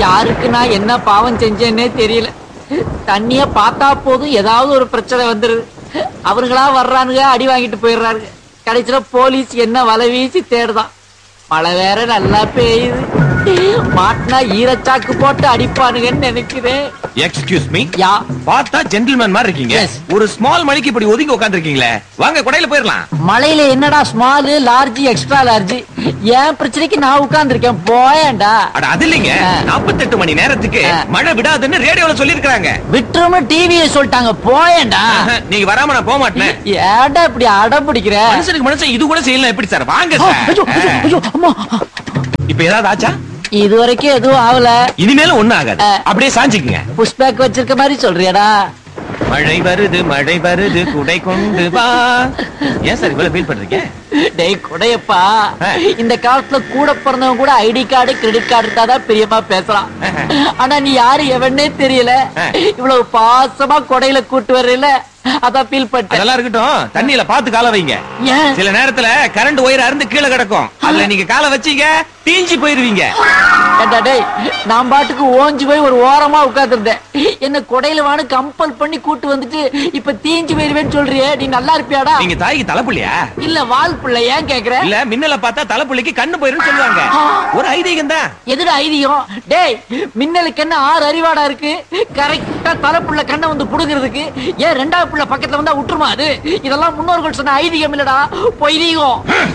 யாருக்கு நான் என்ன பாவம் செஞ்சேன்னே தெரியல தண்ணிய பார்த்தா போதும் ஏதாவது ஒரு பிரச்சனை வந்துருது அவர்களா வர்றானுங்க அடி வாங்கிட்டு போயிடுறாருங்க கடைசியில போலீஸ் என்ன வலை வீசி தேடுதான் மழை வேற நல்லா பெய்யுது மாட்டினா ஈரச்சாக்கு போட்டு அடிப்பானுங்கன்னு நினைக்கிறேன் எக்ஸ்கியூஸ் மீ யா பார்த்தா ஜென்டில்மேன் மாதிரி இருக்கீங்க Yes. ஒரு ஸ்மால் மணிக்கு இப்படி ஒதுங்கி உட்காந்துருக்கீங்களே வாங்க கொடையில போயிடலாம் மழையில என்னடா ஸ்மாலு லார்ஜ் எக்ஸ்ட்ரா லார்ஜ் என் பிரச்சனைக்கு நான் உட்கார்ந்திருக்கேன் போயேன்டா அட அது இல்லைங்க ஆ. 48 மணி நேரத்துக்கு ஆ. மழை விடாதுன்னு ரேடியோல சொல்லிருக்காங்க விட்டுரும டிவியை சொல்லிட்டாங்க போயேன்டா நீங்க வராம நான் போக மாட்டேன் ஏன்டா இப்படி அடம் பிடிக்கிற மனுஷனுக்கு மனுஷன் இது கூட செய்யலாம் எப்படி சார் வாங்க ஆ, சார் ஐயோ, ஐயோ, ஐயோ, அம்மா. இப்ப ஏதாவது ஆச்சா இது வரைக்கும் எதுவும் ஆகல இனிமேலும் ஒண்ணும் ஆகாது ஆ. அப்படியே சாஞ்சுக்குங்க புஷ்பேக் வச்சிருக்க மாதிரி சொல்றியடா மழை வருது மழை வருது குடை கொண்டு வா ஏன் சார் இவ்வளவு ஃபீல் பண்றீங்க டேய் குடையப்பா ஆ. இந்த காலத்துல கூட பிறந்தவங்க கூட ஐடி கார்டு கிரெடிட் கார்டு இருந்தாதான் பிரியமா பேசலாம் ஆனா நீ யாரு எவனே தெரியல ஆ. இவ்வளவு பாசமா கொடையில கூட்டு வர்றல அதான் ஃபீல் பண்ணிட்டேன் அதெல்லாம் இருக்கட்டும் தண்ணியில பாத்து கால வைங்க ஏன் சில நேரத்துல கரண்ட் ஒயர் அருந்து கீழே கிடக்கும் அதுல நீங்க காலை வச்சீங்க தீஞ்சு போயிருவீங்க ஏண்டா டேய் நான் பாட்டுக்கு ஓஞ்சு போய் ஒரு ஓரமா உட்கார்ந்திருந்தேன் என்ன கொடையில வான்னு கம்பல் பண்ணி கூட்டு வந்துட்டு இப்ப தீஞ்சு போயிருவேன்னு சொல்றியே நீ நல்லா இருப்பியாடா நீங்க தாய்க்கு தலைப்புள்ளியா இல்ல வால் பிள்ளை ஏன் கேக்குற இல்ல மின்னல பார்த்தா தலைப்புள்ளிக்கு கண்ணு போயிருன்னு சொல்லுவாங்க ஆ. ஒரு ஐதீகம் தான் எதுடா ஐதியம் டேய் மின்னலுக்கு என்ன ஆறு அறிவாடா இருக்கு கரெக்டா தலைப்புள்ள கண்ணை வந்து புடுங்கிறதுக்கு ஏன் ரெண்டாவது புள்ள பக்கத்துல வந்தா விட்டுருமா அது இதெல்லாம் முன்னோர்கள் சொன்ன ஐதீகம் இல்லடா பொய்தீகம்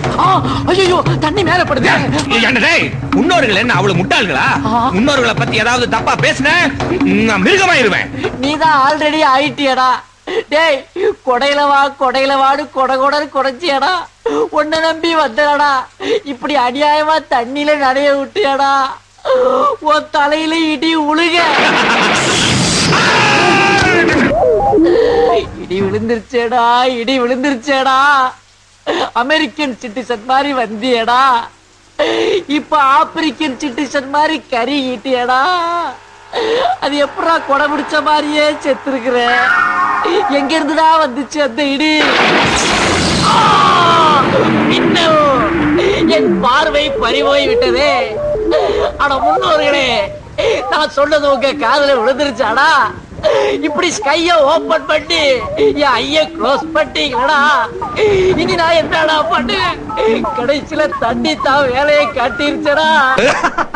ஐயோ தண்ணி மேல படுது என்ன டேய், முன்னோர்கள் என்ன அவ்வளவு முட்டாள்களா ஆ. முன்னோர்களை பத்தி ஏதாவது தப்பா பேசுன நான் மிருகமாயிருவேன் நீதான் ஆல்ரெடி ஆயிட்டியடா டேய் கொடையில வா கொடையில வாடு கொடை கொடன்னு குடைச்சியடா உன்னை நம்பி வந்தடா இப்படி அநியாயமா தண்ணியில நடைய விட்டியடா உன் தலையில இடி உழுக இடி விழுந்துருச்சேடா இடி விழுந்துருச்சேடா அமெரிக்கன் சிட்டிசன் மாதிரி வந்தியடா இப்ப ஆப்பிரிக்கன் சிட்டிசன் மாதிரி கறி ஈட்டியடா அது எப்படா கொடை பிடிச்ச மாதிரியே செத்துருக்குற எங்க இருந்துடா வந்துச்சு அந்த இடி ஆ! இன்னும் என் பார்வை பறிபோய் விட்டதே அட முன்னோர்களே நான் சொன்னது உங்க காதுல விழுந்துருச்சாடா இப்படி ஸ்கைய ஓபன் பண்ணி என் ஐய க்ளோஸ் பண்ணிட்டீங்களா இனி நான் என்னடா பண்ணு கடைசியில தண்ணி தான் வேலையை காட்டிருச்சடா